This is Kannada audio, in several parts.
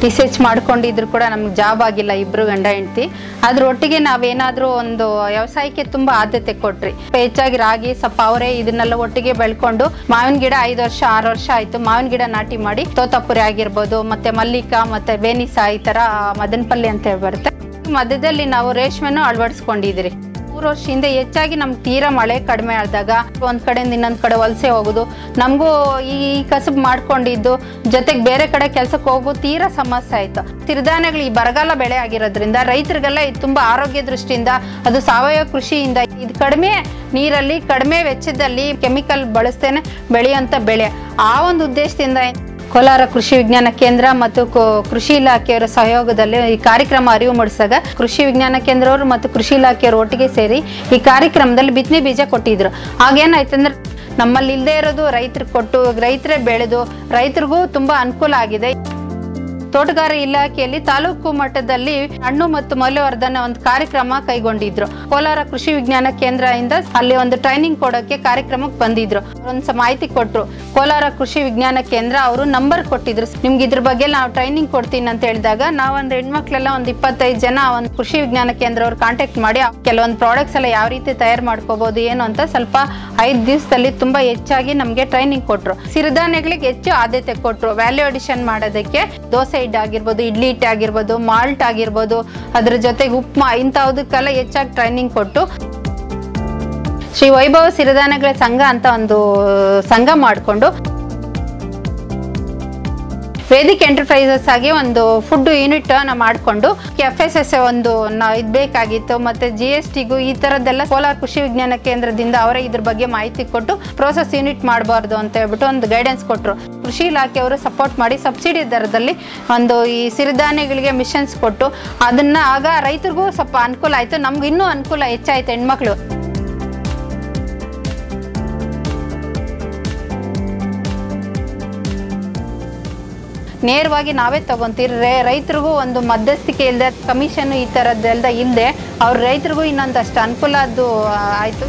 ರಿಸರ್ಚ್ ಮಾಡ್ಕೊಂಡಿದ್ರು ಕೂಡ ನಮ್ಗೆ ಜಾಬ್ ಆಗಿಲ್ಲ ಇಬ್ರು ಗಂಡ ಹೆಂಡತಿ ಅದ್ರ ಒಟ್ಟಿಗೆ ನಾವೇನಾದ್ರೂ ಒಂದು ವ್ಯವಸಾಯಕ್ಕೆ ತುಂಬಾ ಆದ್ಯತೆ ಕೊಟ್ರಿ ಹೆಚ್ಚಾಗಿ ರಾಗಿ ಸಪ್ಪ ಅವರೇ ಇದನ್ನೆಲ್ಲ ಒಟ್ಟಿಗೆ ಬೆಳ್ಕೊಂಡು ಮಾವಿನ ಗಿಡ ಐದು ವರ್ಷ ಆರು ವರ್ಷ ಆಯ್ತು ಮಾವಿನ ಗಿಡ ನಾಟಿ ಮಾಡಿ ತೋತಾಪುರಿ ಆಗಿರ್ಬೋದು ಮತ್ತೆ ಮಲ್ಲಿಕಾ ಮತ್ತೆ ಬೇನಿಸಾ ಈ ತರ ಮದನಪಲ್ಲಿ ಅಂತ ಹೇಳಿ ಬರುತ್ತೆ ಮಧ್ಯದಲ್ಲಿ ನಾವು ರೇಷ್ಮೆನೂ ಅಳವಡಿಸ್ಕೊಂಡಿದ್ರಿ ಮೂರು ವರ್ಷ ಹಿಂದೆ ಹೆಚ್ಚಾಗಿ ನಮ್ಗೆ ತೀರಾ ಮಳೆ ಕಡಿಮೆ ಆದಾಗ ಒಂದ್ ಕಡೆಯಿಂದ ಇನ್ನೊಂದ್ ಕಡೆ ವಲಸೆ ಹೋಗುದು ನಮಗೂ ಈ ಕಸಬ್ ಮಾಡ್ಕೊಂಡಿದ್ದು ಜೊತೆಗೆ ಬೇರೆ ಕಡೆ ಕೆಲ್ಸಕ್ಕೆ ಹೋಗೋ ತೀರಾ ಸಮಸ್ಯೆ ಆಯ್ತು ಸಿರಿಧಾನ್ಯಗಳು ಈ ಬರಗಾಲ ಬೆಳೆ ಆಗಿರೋದ್ರಿಂದ ರೈತರಿಗೆಲ್ಲ ಇದು ತುಂಬಾ ಆರೋಗ್ಯ ದೃಷ್ಟಿಯಿಂದ ಅದು ಸಾವಯವ ಕೃಷಿಯಿಂದ ಇದು ಕಡಿಮೆ ನೀರಲ್ಲಿ ಕಡಿಮೆ ವೆಚ್ಚದಲ್ಲಿ ಕೆಮಿಕಲ್ ಬಳಸ್ತೇನೆ ಬೆಳೆಯುವಂತ ಬೆಳೆ ಆ ಒಂದು ಉದ್ದೇಶದಿಂದ ಕೋಲಾರ ಕೃಷಿ ವಿಜ್ಞಾನ ಕೇಂದ್ರ ಮತ್ತು ಕೊ- ಕೃಷಿ ಇಲಾಖೆಯವರ ಸಹಯೋಗದಲ್ಲಿ ಈ ಕಾರ್ಯಕ್ರಮ ಅರಿವು ಮೂಡಿಸಿದಾಗ ಕೃಷಿ ವಿಜ್ಞಾನ ಕೇಂದ್ರವರು ಮತ್ತು ಕೃಷಿ ಇಲಾಖೆಯವರು ಒಟ್ಟಿಗೆ ಸೇರಿ ಈ ಕಾರ್ಯಕ್ರಮದಲ್ಲಿ ಬಿತ್ತನೆ ಬೀಜ ಕೊಟ್ಟಿದ್ರು ಆಗೇನಾಯ್ತಂದ್ರೆ ನಮ್ಮಲ್ಲಿ ಇಲ್ಲದೆ ಇರೋದು ರೈತರಿಗೆ ಕೊಟ್ಟು ರೈತರೇ ಬೆಳೆದು ರೈತರಿಗೂ ತುಂಬಾ ಅನುಕೂಲ ಆಗಿದೆ ತೋಟಗಾರ ಇಲಾಖೆಯಲ್ಲಿ ತಾಲೂಕು ಮಟ್ಟದಲ್ಲಿ ಹಣ್ಣು ಮತ್ತು ಮೌಲ್ಯವರ್ಧನೆ ಒಂದು ಕಾರ್ಯಕ್ರಮ ಕೈಗೊಂಡಿದ್ರು ಕೋಲಾರ ಕೃಷಿ ವಿಜ್ಞಾನ ಕೇಂದ್ರದಿಂದ ಅಲ್ಲಿ ಒಂದು ಟ್ರೈನಿಂಗ್ ಕೊಡೋಕೆ ಕಾರ್ಯಕ್ರಮಕ್ಕೆ ಬಂದಿದ್ರು ಒಂದ್ ಸ ಮಾಹಿತಿ ಕೊಟ್ರು ಕೋಲಾರ ಕೃಷಿ ವಿಜ್ಞಾನ ಕೇಂದ್ರ ಅವರು ನಂಬರ್ ಕೊಟ್ಟಿದ್ರು ನಿಮ್ಗೆ ಇದ್ರ ಬಗ್ಗೆ ನಾವು ಟ್ರೈನಿಂಗ್ ಕೊಡ್ತೀನಿ ಅಂತ ಹೇಳಿದಾಗ ನಾವೊಂದು ಹೆಣ್ಮಕ್ಳೆಲ್ಲ ಒಂದು ಇಪ್ಪತ್ತೈದು ಜನ ಒಂದು ಕೃಷಿ ವಿಜ್ಞಾನ ಕೇಂದ್ರ ಅವ್ರು ಕಾಂಟ್ಯಾಕ್ಟ್ ಮಾಡಿ ಕೆಲವೊಂದು ಪ್ರಾಡಕ್ಟ್ಸ್ ಎಲ್ಲ ಯಾವ ರೀತಿ ತಯಾರು ಮಾಡ್ಕೋಬಹುದು ಏನು ಅಂತ ಸ್ವಲ್ಪ ಐದು ದಿವಸದಲ್ಲಿ ತುಂಬಾ ಹೆಚ್ಚಾಗಿ ನಮಗೆ ಟ್ರೈನಿಂಗ್ ಕೊಟ್ರು ಸಿರಿಧಾನ್ಯಗಳಿಗೆ ಹೆಚ್ಚು ಆದ್ಯತೆ ಕೊಟ್ರು ವ್ಯಾಲ್ಯೂ ಅಡಿಷನ್ ಮಾಡೋದಕ್ಕೆ ದೋಸೆ ಹಿಟ್ಟು ಆಗಿರ್ಬೋದು ಇಡ್ಲಿ ಹಿಟ್ಟು ಆಗಿರ್ಬೋದು ಮಾಲ್ಟ್ ಆಗಿರ್ಬೋದು ಅದ್ರ ಜೊತೆಗೆ ಉಪ್ಮಾ ಇಂಥವುದಕ್ಕೆಲ್ಲ ಹೆಚ್ಚಾಗಿ ಟ್ರೈನಿಂಗ್ ಕೊಟ್ಟು ಶ್ರೀ ವೈಭವ ಸಿರಿಧಾನ್ಯಗಳ ಸಂಘ ಅಂತ ಒಂದು ಸಂಘ ಮಾಡಿಕೊಂಡು ವೇದಿಕ್ ಎಂಟರ್ಪ್ರೈಸಸ್ ಆಗಿ ಒಂದು ಫುಡ್ ಯೂನಿಟ್ ನ ಮಾಡಿಕೊಂಡು ಎಫ್ ಎಸ್ ಎಸ್ ಒಂದು ನ- ಇದ್ ಬೇಕಾಗಿತ್ತು ಮತ್ತೆ ಜಿ ಎಸ್ ಟಿಗೂ ಈ ತರದ್ದೆಲ್ಲ ಕೋಲಾರ ಕೃಷಿ ವಿಜ್ಞಾನ ಕೇಂದ್ರದಿಂದ ಅವರೇ ಇದ್ರ ಬಗ್ಗೆ ಮಾಹಿತಿ ಕೊಟ್ಟು ಪ್ರೋಸೆಸ್ ಯೂನಿಟ್ ಮಾಡಬಾರ್ದು ಅಂತ ಹೇಳ್ಬಿಟ್ಟು ಒಂದು ಗೈಡೆನ್ಸ್ ಕೊಟ್ಟರು ಕೃಷಿ ಇಲಾಖೆಯವರು ಸಪೋರ್ಟ್ ಮಾಡಿ ಸಬ್ಸಿಡಿ ದರದಲ್ಲಿ ಒಂದು ಈ ಸಿರಿಧಾನ್ಯಗಳಿಗೆ ಮಿಷನ್ಸ್ ಕೊಟ್ಟು ಅದನ್ನ ಆಗ ರೈತರಿಗೂ ಸ್ವಲ್ಪ ಅನುಕೂಲ ಆಯ್ತು ನಮ್ಗೆ ಇನ್ನೂ ಅನುಕೂಲ ಹೆಚ್ಚಾಯ್ತು ಹೆಣ್ಮಕ್ಳು ನೇರವಾಗಿ ನಾವೇ ತಗೊಂತೀವಿ ರೇ ರೈತರಿಗೂ ಒಂದು ಮಧ್ಯಸ್ಥಿಕೆ ಇಲ್ಲದೆ ಕಮಿಷನ್ ಈ ಥರದ್ದೆಲ್ಲ ಇಲ್ಲದೆ ಅವ್ರ ರೈತರಿಗೂ ಇನ್ನೊಂದಷ್ಟು ಅನುಕೂಲ ಅದು ಆ, ಆಯ್ತು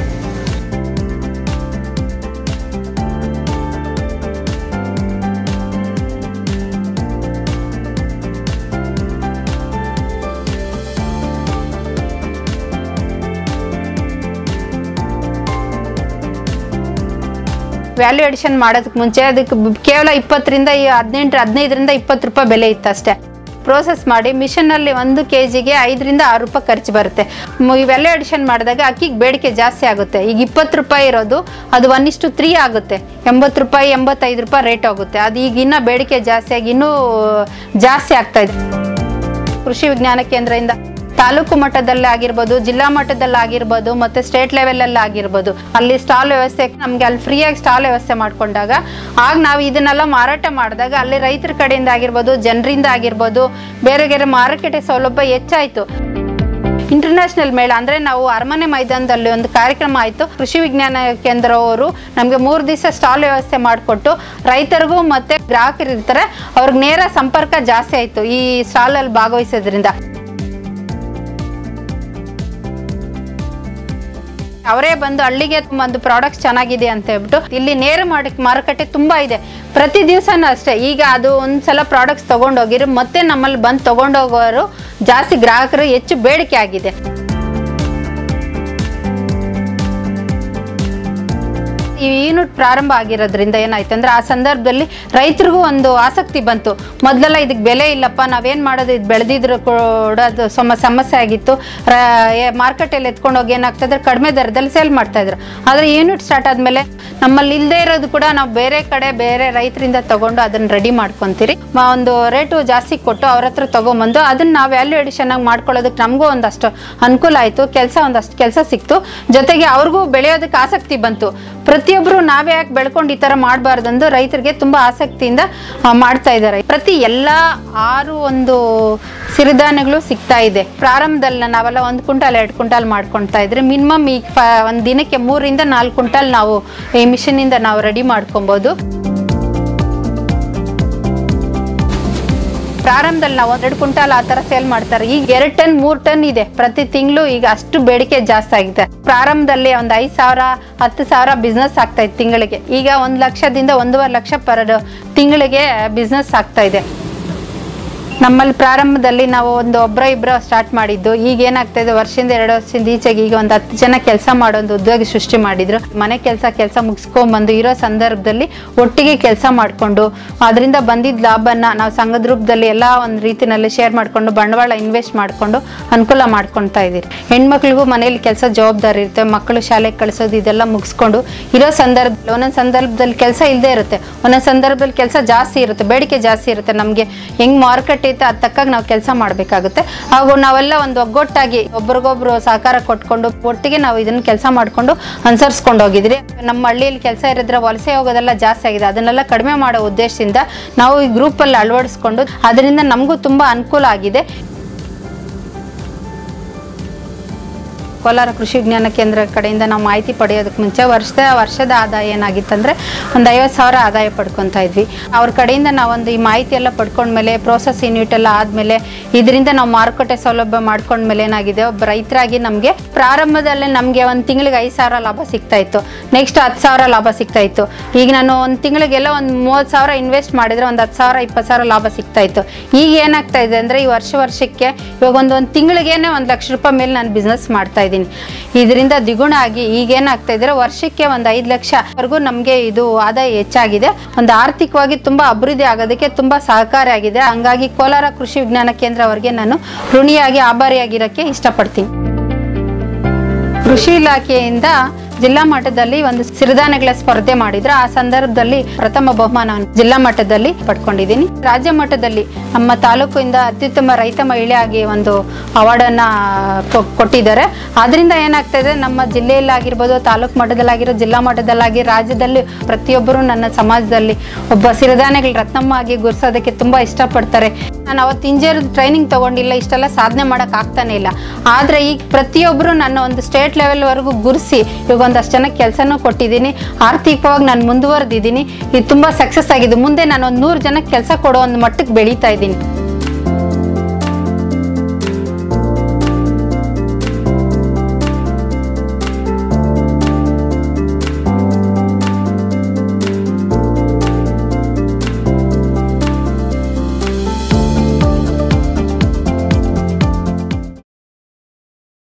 ವ್ಯಾಲ್ಯೂ ಅಡಿಷನ್ ಮಾಡೋದಕ್ಕೆ ಮುಂಚೆ ಅದಕ್ಕೆ ಬ- ಕೇವಲ ಇಪ್ಪತ್ತರಿಂದ ಈ ಹದಿನೆಂಟು ಹದಿನೈದರಿಂದ ಇಪ್ಪತ್ತು ರೂಪಾಯಿ ಬೆಲೆ ಇತ್ತು ಅಷ್ಟೇ ಪ್ರೋಸೆಸ್ ಮಾಡಿ ಮಿಷನಲ್ಲಿ ಒಂದು ಕೆ ಜಿಗೆ ಐದರಿಂದ ಆರು ರೂಪಾಯಿ ಖರ್ಚು ಬರುತ್ತೆ ಮ್- ಈ ವ್ಯಾಲ್ಯೂ ಅಡಿಷನ್ ಮಾಡಿದಾಗ ಅಕ್ಕಿಗೆ ಬೇಡಿಕೆ ಜಾಸ್ತಿ ಆಗುತ್ತೆ ಈಗ ಇಪ್ಪತ್ತು ರೂಪಾಯಿ ಇರೋದು ಅದು ಒನ್ ಇಷ್ಟು ತ್ರೀ ಆಗುತ್ತೆ ಎಂಬತ್ತು ರೂಪಾಯಿ ಎಂಬತ್ತೈದು ರೂಪಾಯಿ ರೇಟ್ ಹೋಗುತ್ತೆ ಅದು ಈಗ ಇನ್ನೂ ಬೇಡಿಕೆ ಜಾಸ್ತಿ ಆಗಿ ಇನ್ನೂ ಜಾಸ್ತಿ ಆಗ್ತಾ ಇದೆ ಕೃಷಿ ವಿಜ್ಞಾನ ಕೇಂದ್ರದಿಂದ ತಾಲೂಕು ಮಟ್ಟದಲ್ಲಿ ಆಗಿರ್ಬೋದು ಜಿಲ್ಲಾ ಮಟ್ಟದಲ್ಲಿ ಆಗಿರ್ಬೋದು ಮತ್ತೆ ಸ್ಟೇಟ್ ಲೆವೆಲ್ ಅಲ್ಲಿ ಆಗಿರ್ಬೋದು ಅಲ್ಲಿ ಸ್ಟಾಲ್ ವ್ಯವಸ್ಥೆ ನಮ್ಗೆ ಅಲ್ಲಿ ಫ್ರೀಯಾಗಿ ಸ್ಟಾಲ್ ವ್ಯವಸ್ಥೆ ಮಾಡ್ಕೊಂಡಾಗ ಆಗ ನಾವು ಇದನ್ನೆಲ್ಲ ಮಾರಾಟ ಮಾಡಿದಾಗ ಅಲ್ಲಿ ರೈತರ ಕಡೆಯಿಂದ ಆಗಿರ್ಬೋದು ಜನರಿಂದ ಆಗಿರ್ಬೋದು ಬೇರೆ ಬೇರೆ ಮಾರುಕಟ್ಟೆ ಸೌಲಭ್ಯ ಹೆಚ್ಚಾಯ್ತು ಇಂಟರ್ನ್ಯಾಷನಲ್ ಮೇಳ ಅಂದ್ರೆ ನಾವು ಅರಮನೆ ಮೈದಾನದಲ್ಲಿ ಒಂದು ಕಾರ್ಯಕ್ರಮ ಆಯಿತು ಕೃಷಿ ವಿಜ್ಞಾನ ಕೇಂದ್ರ ಅವರು ನಮಗೆ ಮೂರು ದಿವಸ ಸ್ಟಾಲ್ ವ್ಯವಸ್ಥೆ ಮಾಡಿಕೊಟ್ಟು ರೈತರಿಗೂ ಮತ್ತೆ ಗ್ರಾಹಕರು ಇರ್ತಾರೆ ಅವ್ರಿಗೆ ನೇರ ಸಂಪರ್ಕ ಜಾಸ್ತಿ ಆಯಿತು ಈ ಸ್ಟಾಲಲ್ಲಿ ಭಾಗವಹಿಸೋದ್ರಿಂದ ಅವರೇ ಬಂದು ಹಳ್ಳಿಗೆ ಒಂದು ಪ್ರಾಡಕ್ಟ್ಸ್ ಚೆನ್ನಾಗಿದೆ ಅಂತ ಹೇಳ್ಬಿಟ್ಟು ಇಲ್ಲಿ ನೇರ ಮಾಡಿ ಮಾರುಕಟ್ಟೆ ತುಂಬಾ ಇದೆ ಪ್ರತಿ ದಿವಸನೂ ಅಷ್ಟೇ ಈಗ ಅದು ಒಂದ್ಸಲ ಪ್ರಾಡಕ್ಟ್ಸ್ ತಗೊಂಡೋಗಿರು ಮತ್ತೆ ನಮ್ಮಲ್ಲಿ ಬಂದು ತಗೊಂಡೋಗೋರು ಜಾಸ್ತಿ ಗ್ರಾಹಕರು ಹೆಚ್ಚು ಬೇಡಿಕೆ ಆಗಿದೆ ಈ ಯೂನಿಟ್ ಪ್ರಾರಂಭ ಆಗಿರೋದ್ರಿಂದ ಏನಾಯ್ತು ಅಂದ್ರೆ ಆ ಸಂದರ್ಭದಲ್ಲಿ ರೈತರಿಗೂ ಒಂದು ಆಸಕ್ತಿ ಬಂತು ಮೊದಲೆಲ್ಲ ಇದಕ್ಕೆ ಬೆಲೆ ಇಲ್ಲಪ್ಪ ನಾವೇನ್ ಮಾಡೋದು ಇದು ಬೆಳೆದಿದ್ರು ಕೂಡ ಅದು ಸಮ ಸಮಸ್ಯೆ ಆಗಿತ್ತು ಮಾರ್ಕೆಟಲ್ಲಿ ಎತ್ಕೊಂಡು ಹೋಗಿ ಏನಾಗ್ತದೆ ಕಡಿಮೆ ದರದಲ್ಲಿ ಸೇಲ್ ಮಾಡ್ತಾ ಇದ್ರು ಆದ್ರೆ ಯೂನಿಟ್ ಸ್ಟಾರ್ಟ್ ಆದ್ಮೇಲೆ ನಮ್ಮಲ್ಲಿ ಇಲ್ಲದೆ ಇರೋದು ಕೂಡ ನಾವು ಬೇರೆ ಕಡೆ ಬೇರೆ ರೈತರಿಂದ ತಗೊಂಡು ಅದನ್ನ ರೆಡಿ ಮಾಡ್ಕೊಂತೀರಿ ಮ- ಒಂದು ರೇಟು ಜಾಸ್ತಿ ಕೊಟ್ಟು ಅವ್ರ ಹತ್ರ ತಗೊಂಬಂದು ಅದನ್ನ ನಾವು ವ್ಯಾಲ್ಯೂ ಎಡಿಷನ್ ಆಗಿ ಮಾಡ್ಕೊಳ್ಳೋದಕ್ಕೆ ನಮಗೂ ಒಂದಷ್ಟು ಅನುಕೂಲ ಆಯಿತು ಕೆಲಸ ಒಂದಷ್ಟು ಕೆಲಸ ಸಿಕ್ತು ಜೊತೆಗೆ ಅವ್ರಿಗೂ ಬೆಳೆಯೋದಕ್ಕೆ ಆಸಕ್ತಿ ಬಂತು ಪ್ರತಿಯೊಬ್ಬರು ನಾವೇ ಯಾಕೆ ಬೆಳ್ಕೊಂಡು ಈ ಥರ ಮಾಡಬಾರ್ದಂದು ರೈತರಿಗೆ ತುಂಬ ಆಸಕ್ತಿಯಿಂದ ಆ, ಮಾಡ್ತಾ ಇದ್ದಾರೆ ಪ್ರತಿ ಎಲ್ಲ ಆರು ಒಂದು ಸಿರಿಧಾನ್ಯಗಳು ಸಿಗ್ತಾ ಇದೆ ಪ್ರಾರಂಭದಲ್ಲಿ ನಾವೆಲ್ಲ ಒಂದು ಕ್ವಿಂಟಾಲ್ ಎರಡು ಕ್ವಿಂಟಾಲ್ ಮಾಡ್ಕೊಳ್ತಾ ಇದ್ರೆ ಮಿನಿಮಮ್ ಈಗ ಫ ಒಂದು ದಿನಕ್ಕೆ ಮೂರಿಂದ ನಾಲ್ಕು ಕ್ವಿಂಟಾಲ್ ನಾವು ಈ ಮಿಷನಿಂದ ನಾವು ರೆಡಿ ಮಾಡ್ಕೊಬೋದು ಪ್ರಾರಂಭದಲ್ಲಿ ನಾವು ಒಂದೆರಡು ಕ್ವಿಂಟಾಲ್ ಆ ಥರ ಸೇಲ್ ಮಾಡ್ತಾರೆ ಈಗ ಎರಡು ಟನ್ ಮೂರು ಟನ್ ಇದೆ ಪ್ರತಿ ತಿಂಗಳು ಈಗ ಅಷ್ಟು ಬೇಡಿಕೆ ಜಾಸ್ತಿ ಆಗಿದೆ ಪ್ರಾರಂಭದಲ್ಲಿ ಒಂದು ಐದು ಸಾವಿರ ಹತ್ತು ಸಾವಿರ ಬಿಸ್ನೆಸ್ ಆಗ್ತಾ ಇತ್ತು ತಿಂಗಳಿಗೆ ಈಗ ಒಂದು ಲಕ್ಷದಿಂದ ಒಂದೂವರೆ ಲಕ್ಷ ಪರ್ ತಿಂಗಳಿಗೆ ಬಿಸ್ನೆಸ್ ಆಗ್ತಾ ಇದೆ ನಮ್ಮಲ್ಲಿ ಪ್ರಾರಂಭದಲ್ಲಿ ನಾವು ಒಂದು ಒಬ್ಬರ ಇಬ್ಬರ ಸ್ಟಾರ್ಟ್ ಮಾಡಿದ್ದು ಈಗ ಏನಾಗ್ತಾ ಇದೆ ವರ್ಷದಿಂದ ಎರಡು ವರ್ಷದಿಂದ ಈಚೆಗೆ ಈಗ ಒಂದು ಹತ್ತು ಜನ ಕೆಲಸ ಮಾಡೋ ಒಂದು ಉದ್ಯೋಗ ಸೃಷ್ಟಿ ಮಾಡಿದ್ರು ಮನೆ ಕೆಲಸ ಕೆಲಸ ಮುಗಿಸ್ಕೊಂಡ್ಬಂದು ಇರೋ ಸಂದರ್ಭದಲ್ಲಿ ಒಟ್ಟಿಗೆ ಕೆಲಸ ಮಾಡಿಕೊಂಡು ಅದರಿಂದ ಬಂದಿದ್ದ ಲಾಭನ ನಾವು ಸಂಘದ ರೂಪದಲ್ಲಿ ಎಲ್ಲ ಒಂದು ರೀತಿನಲ್ಲಿ ಶೇರ್ ಮಾಡಿಕೊಂಡು ಬಂಡವಾಳ ಇನ್ವೆಸ್ಟ್ ಮಾಡಿಕೊಂಡು ಅನುಕೂಲ ಮಾಡ್ಕೊಳ್ತಾ ಇದ್ದೀರಿ ಹೆಣ್ಮಕ್ಳಿಗೂ ಮನೇಲಿ ಕೆಲಸ ಜವಾಬ್ದಾರಿ ಇರುತ್ತೆ ಮಕ್ಕಳು ಶಾಲೆಗೆ ಕಳಿಸೋದು ಇದೆಲ್ಲ ಮುಗಿಸ್ಕೊಂಡು ಇರೋ ಸಂದರ್ಭದಲ್ಲಿ ಒಂದೊಂದು ಸಂದರ್ಭದಲ್ಲಿ ಕೆಲಸ ಇಲ್ಲದೆ ಇರುತ್ತೆ ಒಂದೊಂದು ಸಂದರ್ಭದಲ್ಲಿ ಕೆಲಸ ಜಾಸ್ತಿ ಇರುತ್ತೆ ಬೇಡಿಕೆ ಜಾಸ್ತಿ ಇರುತ್ತೆ ನಮಗೆ ಹೆಂಗ್ ಮಾರುಕಟ್ಟೆ ಐತೆ ಅದ್ ತಕ್ಕಾಗ ನಾವು ಕೆಲಸ ಮಾಡಬೇಕಾಗುತ್ತೆ ಹಾಗೂ ನಾವೆಲ್ಲ ಒಂದು ಒಗ್ಗಟ್ಟಾಗಿ ಒಬ್ರಿಗೊಬ್ರು ಸಹಕಾರ ಕೊಟ್ಕೊಂಡು ಒಟ್ಟಿಗೆ ನಾವು ಇದನ್ನ ಕೆಲಸ ಮಾಡ್ಕೊಂಡು ಅನುಸರಿಸ್ಕೊಂಡು ಹೋಗಿದ್ರಿ ನಮ್ಮ ಹಳ್ಳಿಯಲ್ಲಿ ಕೆಲಸ ಇರಿದ್ರೆ ವಲಸೆ ಹೋಗೋದೆಲ್ಲ ಜಾಸ್ತಿ ಆಗಿದೆ ಅದನ್ನೆಲ್ಲ ಕಡಿಮೆ ಮಾಡೋ ಉದ್ದೇಶದಿಂದ ನಾವು ಈ ಗ್ರೂಪಲ್ಲಿ ಅಳವಡಿಸ್ಕೊಂಡು ಅದರಿಂದ ನಮಗೂ ತುಂಬಾ ಅನುಕೂಲ ಆಗಿದೆ ಕೋಲಾರ ಕೃಷಿ ವಿಜ್ಞಾನ ಕೇಂದ್ರ ಕಡೆಯಿಂದ ನಾವು ಮಾಹಿತಿ ಪಡೆಯೋದಕ್ಕೆ ಮುಂಚೆ ವರ್ಷದ ವರ್ಷದ ಆದಾಯ ಏನಾಗಿತ್ತಂದ್ರೆ ಒಂದು ಐವತ್ತು ಸಾವಿರ ಆದಾಯ ಪಡ್ಕೊತಾ ಇದ್ವಿ ಅವ್ರ ಕಡೆಯಿಂದ ನಾವೊಂದು ಈ ಮಾಹಿತಿ ಎಲ್ಲ ಪಡ್ಕೊಂಡ್ಮೇಲೆ ಪ್ರೋಸೆಸ್ ಯೂನಿಟ್ ಎಲ್ಲ ಆದಮೇಲೆ ಇದರಿಂದ ನಾವು ಮಾರುಕಟ್ಟೆ ಸೌಲಭ್ಯ ಮಾಡ್ಕೊಂಡ್ಮೇಲೆ ಏನಾಗಿದೆ ಒಬ್ಬ ರೈತರಾಗಿ ನಮಗೆ ಪ್ರಾರಂಭದಲ್ಲೇ ನಮಗೆ ಒಂದು ತಿಂಗಳಿಗೆ ಐದು ಸಾವಿರ ಲಾಭ ಸಿಗ್ತಾ ಇತ್ತು ನೆಕ್ಸ್ಟ್ ಹತ್ತು ಸಾವಿರ ಲಾಭ ಸಿಗ್ತಾ ಇತ್ತು ಈಗ ನಾನು ಒಂದು ತಿಂಗಳಿಗೆಲ್ಲ ಒಂದು ಮೂವತ್ತು ಸಾವಿರ ಇನ್ವೆಸ್ಟ್ ಮಾಡಿದ್ರೆ ಒಂದು ಹತ್ತು ಸಾವಿರ ಇಪ್ಪತ್ತು ಸಾವಿರ ಲಾಭ ಸಿಗ್ತಾ ಇತ್ತು ಈಗ ಏನಾಗ್ತಾ ಇದೆ ಅಂದರೆ ಈ ವರ್ಷ ವರ್ಷಕ್ಕೆ ಇವಾಗ ಒಂದು ಒಂದು ತಿಂಗಳಿಗೇನೆ ಒಂದು ಲಕ್ಷ ರೂಪಾಯಿ ಮೇಲೆ ನಾನು ಬಿಸ್ನೆಸ್ ಮಾಡ್ತಾ ಇದ್ದೀನಿ ಇದರಿಂದ ದ್ವಿಗುಣ ಆಗಿ ಈಗ ಏನಾಗ್ತಾ ಇದ್ರೆ ವರ್ಷಕ್ಕೆ ಒಂದು ಐದು ಲಕ್ಷವರೆಗೂ ನಮಗೆ ಇದು ಆದಾಯ ಹೆಚ್ಚಾಗಿದೆ ಒಂದು ಆರ್ಥಿಕವಾಗಿ ತುಂಬಾ ಅಭಿವೃದ್ಧಿ ಆಗೋದಕ್ಕೆ ತುಂಬಾ ಸಹಕಾರಿ ಆಗಿದೆ ಹಂಗಾಗಿ ಕೋಲಾರ ಕೃಷಿ ವಿಜ್ಞಾನ ಕೇಂದ್ರ ಅವರಿಗೆ ನಾನು ಋಣಿಯಾಗಿ ಆಭಾರಿಯಾಗಿರೋಕ್ಕೆ ಇಷ್ಟಪಡ್ತೀನಿ ಕೃಷಿ ಇಲಾಖೆಯಿಂದ ಜಿಲ್ಲಾ ಮಟ್ಟದಲ್ಲಿ ಒಂದು ಸಿರಿಧಾನ್ಯಗಳ ಸ್ಪರ್ಧೆ ಮಾಡಿದ್ರು ಆ ಸಂದರ್ಭದಲ್ಲಿ ಪ್ರಥಮ ಬಹುಮಾನವನ್ನು ಜಿಲ್ಲಾ ಮಟ್ಟದಲ್ಲಿ ಪಡ್ಕೊಂಡಿದ್ದೀನಿ ರಾಜ್ಯ ಮಟ್ಟದಲ್ಲಿ ನಮ್ಮ ತಾಲೂಕಿಂದ ಅತ್ಯುತ್ತಮ ರೈತ ಮಹಿಳೆ ಆಗಿ ಒಂದು ಅವಾರ್ಡನ್ನ ಕೊ- ಕೊಟ್ಟಿದ್ದಾರೆ ಅದರಿಂದ ಏನಾಗ್ತಾ ಇದೆ ನಮ್ಮ ಜಿಲ್ಲೆಯಲ್ಲಾಗಿರ್ಬೋದು ತಾಲೂಕು ಮಟ್ಟದಲ್ಲಾಗಿರೋ ಜಿಲ್ಲಾ ಮಟ್ಟದಲ್ಲಾಗಿ ರಾಜ್ಯದಲ್ಲಿ ಪ್ರತಿಯೊಬ್ಬರು ನನ್ನ ಸಮಾಜದಲ್ಲಿ ಒಬ್ಬ ಸಿರಿಧಾನ್ಯಗಳ ರತ್ನಮ್ಮ ಆಗಿ ಗುರ್ಸೋದಕ್ಕೆ ತುಂಬಾ ಇಷ್ಟಪಡ್ತಾರೆ ನಾನು ಅವತ್ತು ಇಂಜಿನಿಯರ್ ಟ್ರೈನಿಂಗ್ ತಗೊಂಡಿಲ್ಲ ಇಷ್ಟೆಲ್ಲ ಸಾಧನೆ ಮಾಡಕ್ ಆಗ್ತಾನೆ ಇಲ್ಲ ಆದ್ರೆ ಈಗ ಪ್ರತಿಯೊಬ್ಬರು ನನ್ನ ಒಂದು ಸ್ಟೇಟ್ ಲೆವೆಲ್ ವರೆಗೂ ಗುರ್ಸಿ ಇವಾಗ ಒಂದಷ್ಟು ಜನಕ್ಕೆ ಕೆಲಸನೂ ಕೊಟ್ಟಿದ್ದೀನಿ ಆರ್ಥಿಕವಾಗಿ ನಾನು ಮುಂದುವರೆದಿದ್ದೀನಿ ಇದು ತುಂಬಾ ಸಕ್ಸಸ್ ಆಗಿದೆ ಮುಂದೆ ನಾನು ಒಂದು ನೂರು ಜನಕ್ಕೆ ಕೆಲಸ ಕೊಡೋ ಒಂದು ಮಟ್ಟಕ್ಕೆ ಬೆಳೀತಾ ಇದ್ದೀನಿ